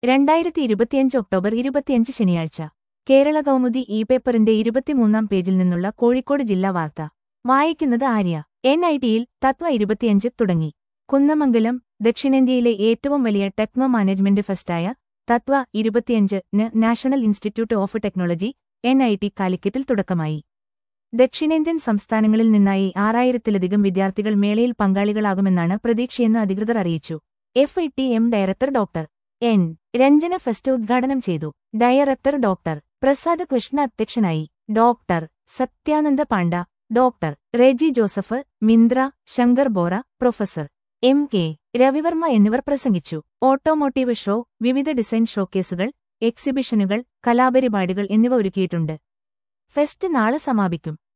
രണ്ടായിരത്തി ഇരുപത്തിയഞ്ച് ഒക്ടോബർ ഇരുപത്തിയഞ്ച് ശനിയാഴ്ച കേരള കൗമുദി ഇ പേപ്പറിന്റെ ഇരുപത്തിമൂന്നാം പേജിൽ നിന്നുള്ള കോഴിക്കോട് ജില്ലാ വാർത്ത വായിക്കുന്നത് ആര്യ എൻ ഐ ടിയിൽ തത്വ ഇരുപത്തിയഞ്ച് തുടങ്ങി കുന്നമംഗലം ദക്ഷിണേന്ത്യയിലെ ഏറ്റവും വലിയ ടെക്നോ മാനേജ്മെന്റ് ഫെസ്റ്റായ തത്വ ഇരുപത്തിയഞ്ച് ന് national institute of technology N I T കാലിക്കറ്റിൽ തുടക്കമായി ദക്ഷിണേന്ത്യൻ സംസ്ഥാനങ്ങളിൽ നിന്നായി ആറായിരത്തിലധികം വിദ്യാർത്ഥികൾ മേളയിൽ പങ്കാളികളാകുമെന്നാണ് പ്രതീക്ഷയെന്ന് അധികൃതർ അറിയിച്ചു F I T M director doctor N Ranjana fest ഉദ്ഘാടനം ചെയ്തു ഡയറക്ടർ ഡോക്ടർ പ്രസാദ് കൃഷ്ണ അധ്യക്ഷനായി doctor Sathyananda Panda doctor Reji Joseph Mindra Shankar Bora professor M K Ravivarma എന്നിവർ പ്രസംഗിച്ചു ഓട്ടോമോട്ടീവ് ഷോ വിവിധ ഡിസൈൻ ഷോക്കേസുകൾ എക്സിബിഷനുകൾ കലാപരിപാടികൾ എന്നിവ ഒരുക്കിയിട്ടുണ്ട് ഫെസ്റ്റ് നാളെ സമാപിക്കും